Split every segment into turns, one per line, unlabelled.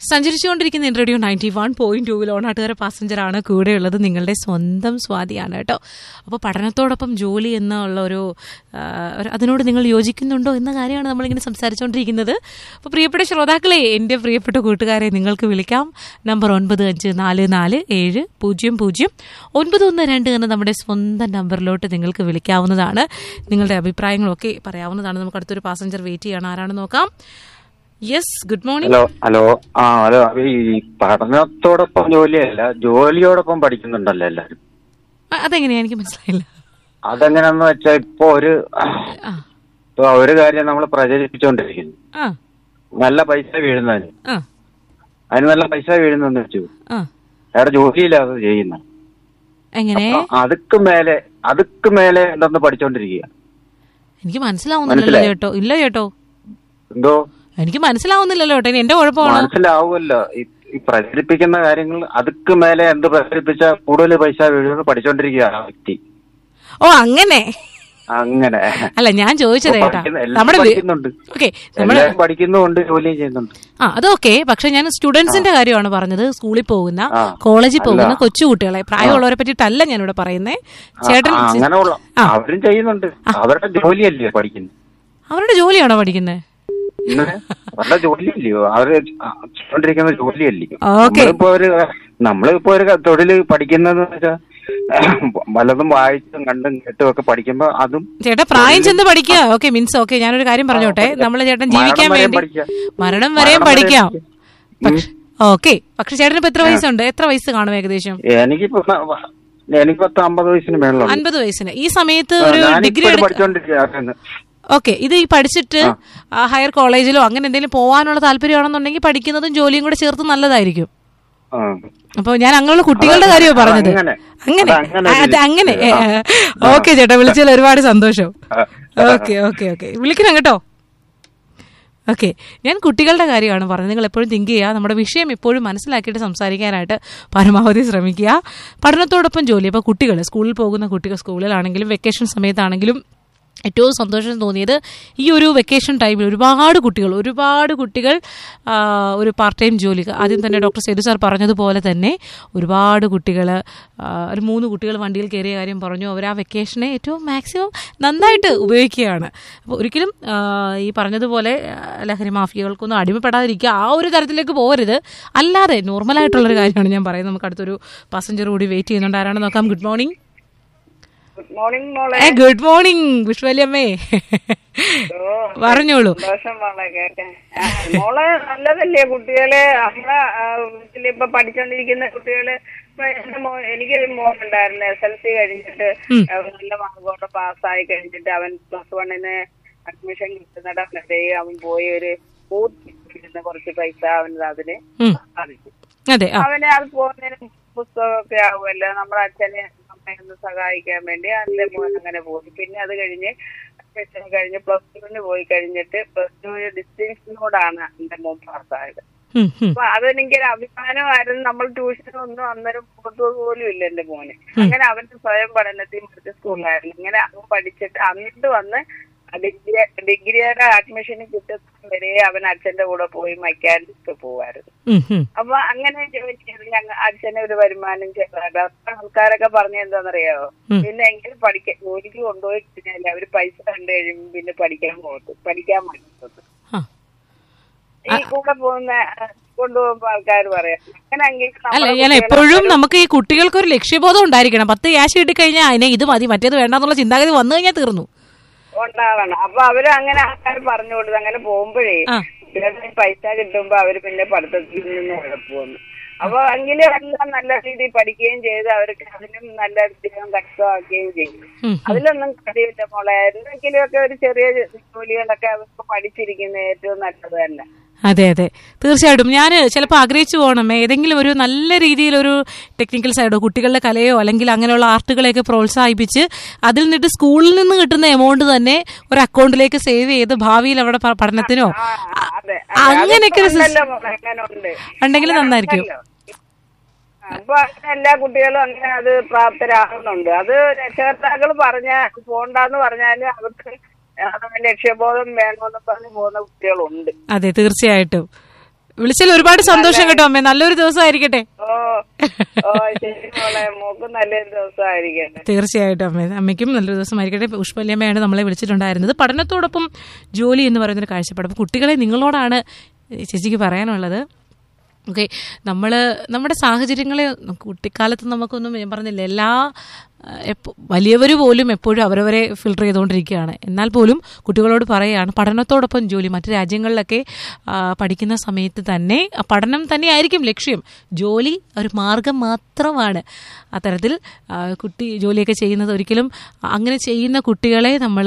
സഞ്ചരിച്ചുകൊണ്ടിരിക്കുന്ന radio ninety one point ടൂവിൽ ഓണാട്ടുകാര പാസഞ്ചറാണ് കൂടെയുള്ളത് നിങ്ങളുടെ സ്വന്തം സ്വാതിയാണ് കേട്ടോ അപ്പോൾ പഠനത്തോടൊപ്പം ജോലി എന്നുള്ള ഒരു ആ, ഒരു- അതിനോട് നിങ്ങൾ യോജിക്കുന്നുണ്ടോ എന്ന കാര്യമാണ് നമ്മളിങ്ങനെ സംസാരിച്ചുകൊണ്ടിരിക്കുന്നത് അപ്പോൾ പ്രിയപ്പെട്ട ശ്രോതാക്കളെ എൻ്റെ പ്രിയപ്പെട്ട കൂട്ടുകാരെ നിങ്ങൾക്ക് വിളിക്കാം നമ്പർ ഒൻപത് അഞ്ച് നാല് നാല് ഏഴ് പൂജ്യം പൂജ്യം ഒൻപത് ഒന്ന് രണ്ട് എന്ന നമ്മുടെ സ്വന്തം നമ്പറിലോട്ട് നിങ്ങൾക്ക് വിളിക്കാവുന്നതാണ് നിങ്ങളുടെ അഭിപ്രായങ്ങളൊക്കെ പറയാവുന്നതാണ് നമുക്ക് അടുത്തൊരു പാസഞ്ചർ വെയിറ്റ് ചെയ്യണം ആരാണെന്ന് നോക്കാം yes good morning
hello hello ആ ഹലോ ഈ പഠനത്തോടൊപ്പം ജോലിയല്ല ജോലിയോടൊപ്പം പഠിക്കുന്നുണ്ടല്ലോ എല്ലാരും
അതെങ്ങനെയാ എനിക്ക് മനസ്സിലായില്ല
അതെങ്ങനെയാന്ന് വെച്ചാൽ ഇപ്പൊ ഒരു
ആ
ഇപ്പൊ ഒരു കാര്യം നമ്മൾ പ്രചരിപ്പിച്ചുകൊണ്ടിരിക്കുന്നു
ആ
നല്ല പൈസ വീഴുന്നതിന്
ആ
അതിന് നല്ല പൈസ വീഴുന്നെന്ന് വെച്ചു
ആ
വേറെ ജോലിയില്ലാതെ ചെയ്യുന്ന
എങ്ങനെ
അതുക്ക് മേലെ അതുക്ക് മേലെ എന്തെന്ന് പഠിച്ചോണ്ടിരിക്കുക
എനിക്ക് മനസ്സിലാവുന്നില്ലല്ലോ
മനസ്സിലായോ?
ചേട്ടോ ഇല്ല ചേട്ടോ
എന്തോ
എനിക്ക് മനസ്സിലാവുന്നില്ലല്ലോ ചേട്ടോ ഇനി എന്റെ കുഴപ്പമാണ്
മനസ്സിലാവുമല്ലോ ഈ ഈ പ്രചരിപ്പിക്കുന്ന കാര്യങ്ങൾ അതുക്ക് മേലെ എന്ത് പ്രചരിപ്പിച്ച കൂടുതൽ പൈസ വീഴുമെന്ന് പഠിച്ചോണ്ടിരിക്കുക ആ വ്യക്തി
ഓ അങ്ങനെ
അങ്ങനെ
അല്ല ഞാൻ ചോദിച്ചത്
ഇപ്പൊ
ചേട്ടാ
പഠിക്കുന്ന- എല്ലാവരും
നമ്മുടെ വി-
പഠിക്കുന്നുണ്ട്
ഓക്കെ നമ്മുടെ
എല്ലാവരും പഠിക്കുന്നുണ്ട് ജോലിയും ചെയ്യുന്നുണ്ട്
ആ അതൊക്കെ പക്ഷെ ഞാൻ സ്റ്റുഡൻസിന്റെ കാര്യമാണ് പറഞ്ഞത് സ്കൂളിൽ പോകുന്ന
ആ.
കോളേജിൽ പോകുന്ന
അല്ല.
കൊച്ചുകുട്ടികളെ പ്രായമുള്ളവരെ പറ്റിയിട്ടല്ല ഞാനിവിടെ പറയുന്നേ ചേട്ടൻ
ആ, അങ്ങനെയുള്ള
ആ.
അവരും ചെയ്യുന്നുണ്ട് അവരുടെ ജോലിയല്ലയോ പഠിക്കുന്നത്
അവരുടെ ജോലിയാണോ പഠിക്കുന്നത്
ഇന്ന് അവരുടെ ജോലിയല്ലയോ അവര് ചെയ്തോണ്ടിരിക്കുന്ന ജോലിയല്ലയോ
ഓക്കേ.
നമ്മളിപ്പോ ഒരു നമ്മളിപ്പോ ഒരു തൊഴില് പഠിക്കുന്നത് വെച്ചാൽ വല്ലതും വായിച്ചും കണ്ടും കേട്ടും ഒക്കെ പഠിക്കുമ്പോ അതും
ചേട്ടാ പ്രായം ചെന്ന് പഠിക്കുക ഓക്കെ മീൻസ് ഓക്കെ ഞാനൊരു കാര്യം പറഞ്ഞോട്ടെ നമ്മളെ ചേട്ടൻ ജീവിക്കാൻ
മരണം വരെയും
വേണ്ടി
പഠിക്കാം.
മരണം വരെയും
മരണം
പഠിക്കാം
വരെയും
പക്ഷെ ഓക്കെ പക്ഷെ ചേട്ടന് ഇപ്പൊ എത്ര വയസ്സുണ്ട് എത്ര വയസ്സ് കാണും ഏകദേശം
എനിക്കിപ്പോ എനിക്ക് പത്ത് അമ്പത് വയസ്സിന് മേളിലുണ്ട്
അൻപത് വയസ്സിന് ഈ സമയത്ത്
ആ,
ഒരു
ഞാനിപ്പോ
ഡിഗ്രി
ഇത്
എടുക്ക
പഠിച്ചോണ്ടിരിക്കുകയാണ്
ഓക്കെ ഇത് ഈ പഠിച്ചിട്ട് ആ, ഹയർ കോളേജിലോ അങ്ങനെ എന്തെങ്കിലും പോകാനുള്ള താല്പര്യമാണെന്നുണ്ടെങ്കിൽ പഠിക്കുന്നതും ജോലിയും കൂടെ ചേർത്ത് നല്ലതായിരിക്കും
ആ.
അപ്പൊ ഞാൻ അങ്ങനെയുള്ള കുട്ടികളുടെ കാര്യമാണ് പറഞ്ഞത്
അതങ്ങനെ.
അങ്ങനെ
അതങ്ങനെ
ആ, അത് അങ്ങനെ ഓക്കെ ചേട്ടാ വിളിച്ചതിൽ ഒരുപാട് സന്തോഷം ഓക്കെ ഓക്കെ ഓക്കെ വിളിക്കണം കേട്ടോ ഓക്കെ ഞാൻ കുട്ടികളുടെ കാര്യമാണ് പറഞ്ഞത് നിങ്ങൾ എപ്പോഴും തിങ്ക് ചെയ്യുക നമ്മുടെ വിഷയം എപ്പോഴും മനസ്സിലാക്കിയിട്ട് സംസാരിക്കാനായിട്ട് പരമാവധി ശ്രമിക്കുക പഠനത്തോടൊപ്പം ജോലി ഇപ്പോൾ കുട്ടികൾ സ്കൂളിൽ പോകുന്ന കുട്ടികൾ സ്കൂളിലാണെങ്കിലും വെക്കേഷൻ സമയത്താണെങ്കിലും ഏറ്റവും സന്തോഷം തോന്നിയത് ഈ ഒരു വെക്കേഷൻ ടൈമിൽ ഒരുപാട് കുട്ടികൾ ഒരുപാട് കുട്ടികൾ ആ, ഒരു പാർട്ട് ടൈം ജോലി ആദ്യം തന്നെ ഡോക്ടർ സേതു സാർ പറഞ്ഞതുപോലെ തന്നെ ഒരുപാട് കുട്ടികൾ ഒരു മൂന്ന് കുട്ടികൾ വണ്ടിയിൽ കയറിയ കാര്യം പറഞ്ഞു അവർ ആ വെക്കേഷനെ ഏറ്റവും മാക്സിമം നന്നായിട്ട് ഉപയോഗിക്കുകയാണ് അപ്പോൾ ഒരിക്കലും ആ, ഈ പറഞ്ഞതുപോലെ ആ, ലഹരി മാഫിയകൾക്കൊന്നും അടിമപ്പെടാതിരിക്കുക ആ ഒരു തരത്തിലേക്ക് പോകരുത് അല്ലാതെ നോർമലായിട്ടുള്ളൊരു കാര്യമാണ് ഞാൻ പറയുന്നത് നമുക്ക് അടുത്തൊരു പാസഞ്ചർ കൂടി വെയിറ്റ് ചെയ്യുന്നുണ്ട് ആരാണ് നോക്കാം ഗുഡ് മോർണിംഗ്
ഗുഡ് മോർണിംഗ് മോളെ
ഏ ഗുഡ് മോർണിംഗ് വിഷ്വലിയമ്മേ
ഓ,
പറഞ്ഞോളൂ
സന്തോഷം മോളെ കേൾക്കാൻ ആ, മോളെ നല്ലതല്ലേ കുട്ടികളെ നമ്മളെ ആ, വീട്ടിലിപ്പൊ പഠിച്ചോണ്ടിരിക്കുന്ന കുട്ടികള് ഇപ്പൊ എന്റെ മോൻ എനിക്കൊരു മോൻ ഉണ്ടായിരുന്നു എസ് എൽ സി കഴിഞ്ഞിട്ട് അവൻ നല്ല മാർക്കോടെ പാസ്സായി കഴിഞ്ഞിട്ട് അവൻ പ്ലസ് വണ്ണിന് അഡ്മിഷൻ കിട്ടുന്നിടം വരെ അവൻ പോയി ഒരു ബൂത്ത് കുറച്ച് പൈസ അവൻ അതിന്
ഉം.
സാധിച്ചു
അതെ ആ
അവന് അത് പോകുന്നതിന് പുസ്തകമൊക്കെ ആവുമല്ലോ നമ്മുടെ അച്ഛനെ അമ്മയൊന്ന് സഹായിക്കാൻ വേണ്ടി അതിന്റെ മോൻ അങ്ങനെ പോയി പിന്നെ അത് കഴിഞ്ഞ് അഡ്മിഷൻ കഴിഞ്ഞ് പ്ലസ് ടുവിന് പോയി കഴിഞ്ഞിട്ട് പ്ലസ് ടുവിന് ഡിസ്റ്റിങ്ഷനോടാണ് എന്റെ മോൻ പാസ്സായത്
ഉം, ഉം.
അപ്പൊ അതെനിക്കൊരു അഭിമാനമായിരുന്നു നമ്മൾ ട്യൂഷനൊന്നും അന്നേരം പോകത്തത് പോലും ഇല്ല എന്റെ മോന് അങ്ങനെ അവന്റെ സ്വയം പഠനത്തിൽ മറ്റു സ്കൂളിലായിരുന്നു ഇങ്ങനെ അവൻ പഠിച്ചിട്ട് എന്നിട്ട് വന്ന് ഡിഗ്രി ഡിഗ്രിയുടെ അഡ്മിഷൻ കിട്ടുന്ന വരെ അവൻ അച്ഛന്റെ കൂടെ പോയി മെക്കാനിക്ക് പോവായിരുന്നു
ഉം, ഉം.
അപ്പൊ അങ്ങനെ ജോലി ചെയ്ത് ഞങ്ങൾ അച്ഛനെ ഒരു വരുമാനം ചെയ്തായിട്ട് അപ്പൊ ആൾക്കാരൊക്കെ പറഞ്ഞ എന്താണെന്നറിയാവോ
ഉം.
പിന്നെ എങ്കിലും പഠിക്കാൻ ജോലിക്ക് കൊണ്ടുപോയി കഴിഞ്ഞാൽ അവര് പൈസ കണ്ടു കഴിയുമ്പോൾ പിന്നെ പഠിക്കാൻ പോകത്തു പഠിക്കാൻ പറ്റത്തു
ആ.
ഈ കൂടെ പോകുന്ന ആ, കൊണ്ടുപോകുമ്പോ ആൾക്കാർ പറയാം അങ്ങനെ
അല്ല ഞാൻ എപ്പോഴും നമുക്ക് ഈ കുട്ടികൾക്ക് ഒരു ലക്ഷ്യബോധം ഉണ്ടായിരിക്കണം പത്ത് ക്യാഷ് കിട്ടിക്കഴിഞ്ഞാൽ അതിനെ ഇത് മതി മറ്റേത് വേണ്ടെന്നുള്ള ചിന്താഗതി വന്നു കഴിഞ്ഞാൽ തീർന്നു
ഉണ്ടാവണം അപ്പൊ അവര് അങ്ങനെ ആൾക്കാർ പറഞ്ഞു കൊടുത്തു അങ്ങനെ പോകുമ്പോഴേ
ആ.
കുട്ടികളുടെ പൈസ കിട്ടുമ്പോ അവര് പിന്നെ പഠിത്തത്തിൽ നിന്ന് ഉഴപ്പുവന്നു അപ്പൊ എങ്കിലും എല്ലാം നല്ല രീതിയിൽ പഠിക്കുകയും ചെയ്ത് അവർക്ക് അതിനും നല്ല വിദ്യാഭ്യാസം കഷ്ടമാക്കുകയും ചെയ്യും
ഉം,
അതിലൊന്നും കഴിയില്ല മോളെ എന്തെങ്കിലും ഒക്കെ ഒരു ചെറിയ ജോലികളൊക്കെ അവർക്ക് പഠിച്ചിരിക്കുന്നത് ഏറ്റവും നല്ലത് തന്നെ
അതെ അതെ തീർച്ചയായിട്ടും ഞാൻ ചിലപ്പോൾ ആഗ്രഹിച്ചു പോകണം ഏതെങ്കിലും ഒരു നല്ല രീതിയിൽ ഒരു ടെക്നിക്കൽ സൈഡോ കുട്ടികളുടെ കലയോ അല്ലെങ്കിൽ അങ്ങനെയുള്ള ആർട്ടുകളെയൊക്കെ പ്രോത്സാഹിപ്പിച്ച് അതിൽ നിന്നിട്ട് സ്കൂളിൽ നിന്ന് കിട്ടുന്ന എമൗണ്ട് തന്നെ ഒരു അക്കൗണ്ടിലേക്ക് സേവ് ചെയ്ത് ഭാവിയിൽ അവിടെ പ- പഠനത്തിനോ
ആ, അതെ
ആ, അങ്ങനെയൊക്കെ ഒരു
അതിപ്പോ
സിസ്-
ഉണ്ടല്ലോ മോളെ, അങ്ങനെ ഉണ്ട്
ഉണ്ടെങ്കിൽ നന്നായിരിക്കും
ഉണ്ടല്ലോ. അപ്പൊ അങ്ങനെ എല്ലാ കുട്ടികളും അങ്ങനെ അത് പ്രാപ്തരാകുന്നുണ്ട് അത് രക്ഷകർത്താക്കൾ പറഞ്ഞ പോണ്ടെന്ന് പറഞ്ഞാല് അവർക്ക് അത് ലക്ഷ്യബോധം വേണമെന്ന് പറഞ്ഞ് പോകുന്ന കുട്ടികളുണ്ട്
അതെ തീർച്ചയായിട്ടും വിളിച്ചതിൽ ഒരുപാട് സന്തോഷം കേട്ടോ അമ്മേ നല്ലൊരു ദിവസമായിരിക്കട്ടെ
ഓ ഓ ശരി മോളെ മോക്കും നല്ലൊരു ദിവസമായിരിക്കട്ടെ
തീർച്ചയായിട്ടും അമ്മ അമ്മയ്ക്കും നല്ലൊരു ദിവസമായിരിക്കട്ടെ പുഷ്പല്യമ്മയാണ് നമ്മളെ വിളിച്ചിട്ടുണ്ടായിരുന്നത് പഠനത്തോടൊപ്പം ജോലി എന്ന് പറയുന്നൊരു കാഴ്ചപ്പാട് അപ്പോൾ കുട്ടികളെ നിങ്ങളോടാണ് ചേച്ചിക്ക് പറയാനുള്ളത് ഓക്കെ നമ്മൾ നമ്മുടെ സാഹചര്യങ്ങളെ കുട്ടിക്കാലത്ത് നമുക്കൊന്നും ഞാൻ പറഞ്ഞില്ല എല്ലാ എപ്പോ വലിയവർ പോലും എപ്പോഴും അവരവരെ ഫിൽട്ടർ ചെയ്തുകൊണ്ടിരിക്കുകയാണ് എന്നാൽ പോലും കുട്ടികളോട് പറയുകയാണ് പഠനത്തോടൊപ്പം ജോലി മറ്റു രാജ്യങ്ങളിലൊക്കെ ആ, പഠിക്കുന്ന സമയത്ത് തന്നെ ആ പഠനം തന്നെയായിരിക്കും ലക്ഷ്യം ജോലി ഒരു മാർഗം മാത്രമാണ് അത്തരത്തിൽ ആ, കുട്ടി ജോലിയൊക്കെ ചെയ്യുന്നത് ഒരിക്കലും അങ്ങനെ ചെയ്യുന്ന കുട്ടികളെ നമ്മൾ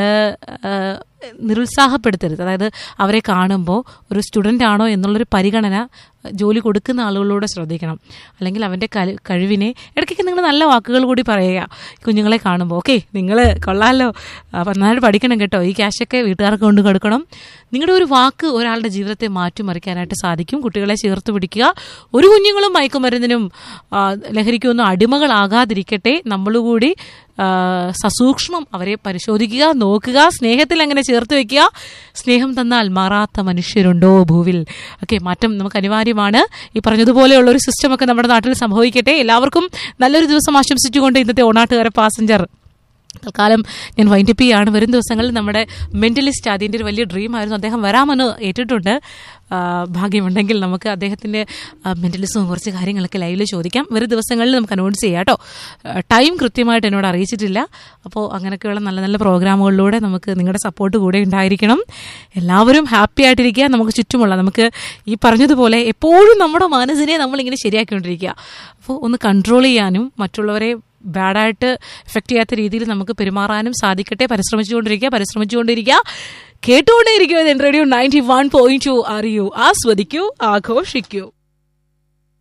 നിരുത്സാഹപ്പെടുത്തരുത് അതായത് അവരെ കാണുമ്പോൾ ഒരു സ്റ്റുഡൻ്റ് ആണോ എന്നുള്ളൊരു പരിഗണന ജോലി കൊടുക്കുന്ന ആളുകളോട് ശ്രദ്ധിക്കണം അല്ലെങ്കിൽ അവൻ്റെ കല് കഴിവിനെ ഇടയ്ക്കൊക്കെ നിങ്ങൾ നല്ല വാക്കുകൾ കൂടി പറയുക കുഞ്ഞുങ്ങളെ കാണുമ്പോൾ ഓക്കെ നിങ്ങൾ കൊള്ളാമല്ലോ അപ്പം നന്നായിട്ട് പഠിക്കണം കേട്ടോ ഈ ക്യാഷൊക്കെ വീട്ടുകാർക്ക് കൊണ്ട് കൊടുക്കണം നിങ്ങളുടെ ഒരു വാക്ക് ഒരാളുടെ ജീവിതത്തെ മാറ്റിമറിക്കാനായിട്ട് സാധിക്കും കുട്ടികളെ ചേർത്ത് പിടിക്കുക ഒരു കുഞ്ഞുങ്ങളും മയക്കുമരുന്നിനും ആ, ലഹരിക്കൊന്നും അടിമകളാകാതിരിക്കട്ടെ നമ്മളുകൂടി ആ, സസൂക്ഷ്മം അവരെ പരിശോധിക്കുക നോക്കുക സ്നേഹത്തിൽ അങ്ങനെ ചേർത്ത് വെക്കുക സ്നേഹം തന്നാൽ മാറാത്ത മനുഷ്യരുണ്ടോ ഭൂവിൽ ഓക്കെ മാറ്റം നമുക്ക് അനിവാര്യമാണ് ഈ പറഞ്ഞതുപോലെയുള്ള ഒരു സിസ്റ്റമൊക്കെ നമ്മുടെ നാട്ടിൽ സംഭവിക്കട്ടെ എല്ലാവർക്കും നല്ലൊരു ദിവസം ആശംസിച്ചുകൊണ്ട് ഇന്നത്തെ ഓണാട്ടുകാര പാസഞ്ചർ തൽക്കാലം ഞാൻ വൈൻഡപ്പ് ചെയ്യാണ് വരും ദിവസങ്ങളിൽ നമ്മുടെ മെന്റലിസ്റ്റ് അതിൻ്റെ ഒരു വലിയ ഡ്രീം ആയിരുന്നു അദ്ദേഹം വരാമെന്ന് ഏറ്റിട്ടുണ്ട് ആ, ഭാഗ്യമുണ്ടെങ്കിൽ നമുക്ക് അദ്ദേഹത്തിൻ്റെ മെന്റലിസവും കുറച്ച് കാര്യങ്ങളൊക്കെ ലൈവിൽ ചോദിക്കാം വരും ദിവസങ്ങളിൽ നമുക്ക് അനൗൺസ് ചെയ്യാം കേട്ടോ ടൈം കൃത്യമായിട്ട് എന്നോട് അറിയിച്ചിട്ടില്ല അപ്പോൾ അങ്ങനെയൊക്കെയുള്ള നല്ല നല്ല പ്രോഗ്രാമുകളിലൂടെ നമുക്ക് നിങ്ങളുടെ സപ്പോർട്ട് കൂടെ ഉണ്ടായിരിക്കണം എല്ലാവരും ഹാപ്പി ആയിട്ടിരിക്കുക നമുക്ക് ചുറ്റുമുള്ള നമുക്ക് ഈ പറഞ്ഞതുപോലെ എപ്പോഴും നമ്മുടെ മനസ്സിനെ നമ്മളിങ്ങനെ ശരിയാക്കിക്കൊണ്ടിരിക്കുക അപ്പോൾ ഒന്ന് കൺട്രോൾ ചെയ്യാനും മറ്റുള്ളവരെ ബാഡായിട്ട് എഫക്ട് ചെയ്യാത്ത രീതിയിൽ നമുക്ക് പെരുമാറാനും സാധിക്കട്ടെ പരിശ്രമിച്ചുകൊണ്ടിരിക്കുക പരിശ്രമിച്ചുകൊണ്ടിരിക്കുക കേട്ടുകൊണ്ടേയിരിക്കുക radio ninety one point two അറിയൂ ആസ്വദിക്കൂ ആഘോഷിക്കൂ